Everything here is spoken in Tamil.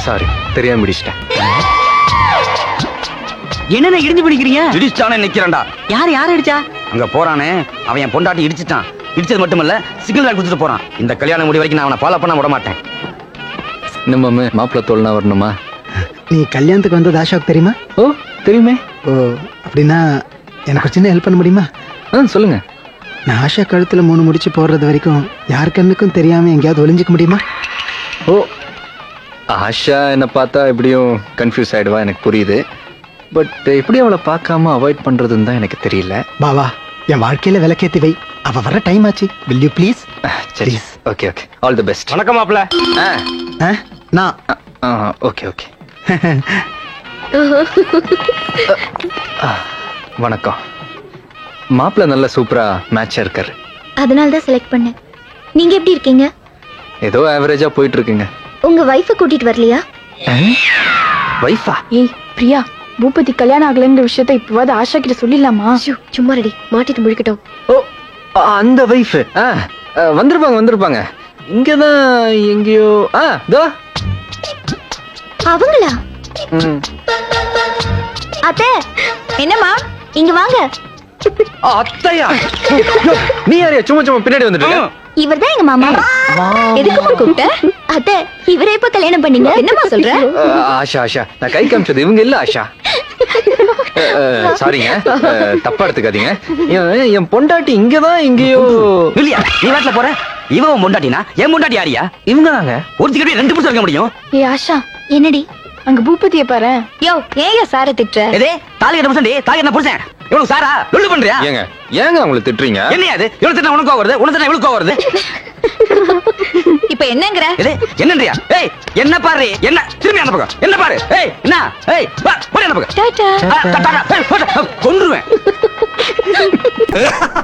சாரி தெரியாம பிடிச்சிட்டேன் என்னென்ன இடிஞ்சு பிடிக்கிறீங்க இடிச்சானே நிக்கிறான்டா யார் யார் அடிச்சா அங்க போறானே அவன் என் பொண்டாட்டி இடிச்சிட்டான் இடிச்சது மட்டுமல்ல சிக்னல் லைட் கொடுத்துட்டு போறான் இந்த கல்யாணம் முடி வரைக்கும் நான் அவனை ஃபாலோ பண்ண விட மாட்டேன் என்ன மாமு மாப்பிள்ள தோல்னா வரணுமா நீ கல்யாணத்துக்கு வந்தது ஆஷாவுக்கு தெரியுமா ஓ தெரியுமே ஓ அப்படின்னா எனக்கு ஒரு சின்ன ஹெல்ப் பண்ண முடியுமா ஆ சொல்லுங்க நான் ஆஷா கழுத்துல மூணு முடிச்சு போடுறது வரைக்கும் யார் கண்ணுக்கும் தெரியாம எங்கேயாவது ஒளிஞ்சுக்க முடியுமா ஓ ஆஷா என்ன பார்த்தா எப்படியும் கன்ஃபியூஸ் ஆயிடுவா எனக்கு புரியுது பட் எப்படி அவளை பார்க்காம அவாய்ட் பண்றதுன்னு தான் எனக்கு தெரியல பாவா என் வாழ்க்கையில விளக்கேத்தி வை அவ வர டைம் ஆச்சு வில் யூ ப்ளீஸ் அஹ், சரி okay okay all the best வணக்கம் மாப்ள நான் ஓகே ஓகே வணக்கம் மாப்பிள்ள நல்ல சூப்பரா மேட்சா இருக்காரு அதனால தான் செலக்ட் பண்ணேன் நீங்க எப்படி இருக்கீங்க ஏதோ ஆவரேஜா போயிட்டு இருக்குங்க உங்க வைஃபை கூட்டிட்டு வரலையா வைஃபா ஏய் பிரியா பூபதி கல்யாணம் ஆகலைன்ற விஷயத்த இப்பவாது ஆஷா கிட்ட சொல்லிடலாமா சும்மா ரெடி மாட்டிட்டு முழிக்கட்டும் ஓ அ- அந்த வைஃப் வந்திருப்பாங்க வந்திருப்பாங்க இங்கதான் எங்கேயோ ஆ தோ அவங்களா ம். அத்தை என்னம்மா இங்க வாங்க அத்தையா நீ யாரையா சும்மா சும்மா பின்னாடி வந்துட்டு இருக்க? இவர்தான் எங்க மாமா எதுக்குமா கூப்பிட்ட அத்தை இவரை எப்ப கல்யாணம் பண்ணீங்க என்னம்மா சொல்ற அஹ், ஆஷா ஆஷா நான் கை காமிச்சது இவங்க இல்ல ஆஷா அஹ், அஹ், சாரிங்க அஹ், தப்பா எடுத்துக்காதீங்க என் என் பொண்டாட்டி இங்கதான் எங்கேயோ இல்லையா நீ வாட்டில போற இவன் உன் பொண்டாட்டினா என் பொண்டாட்டி யாரியா இவங்க தாங்க ஒரு சிக்கடி ரெண்டு புடிச்சு வைக்க முடியும் ஏய் ஆஷா என்னடி அங்க பூபதிய பாரு யோ ஏயா சார திட்டுற எதே தாலி கட்ட புருஷன் தாலி கட்ட புருஷன் இவனுக்கு சாரா லொல்லு பண்றியா ஏங்க ஏங்க அவங்கள திட்டுறீங்க என்னையா அது இவனுக்கு திட்டம் உனக்கு வருது உனக்கு திட்டம் இவளுக்கு வருது இப்ப என்னங்கற எது என்னன்றியா ஏய் என்ன பாரு என்ன திரும்பி அந்த பக்கம் என்ன பாரு ஏய் என்ன ஏய் வா போடி அந்த பக்கம் டாடா ஆ, தா, தா, தா. ஏய், போடா. கொன்றுவேன்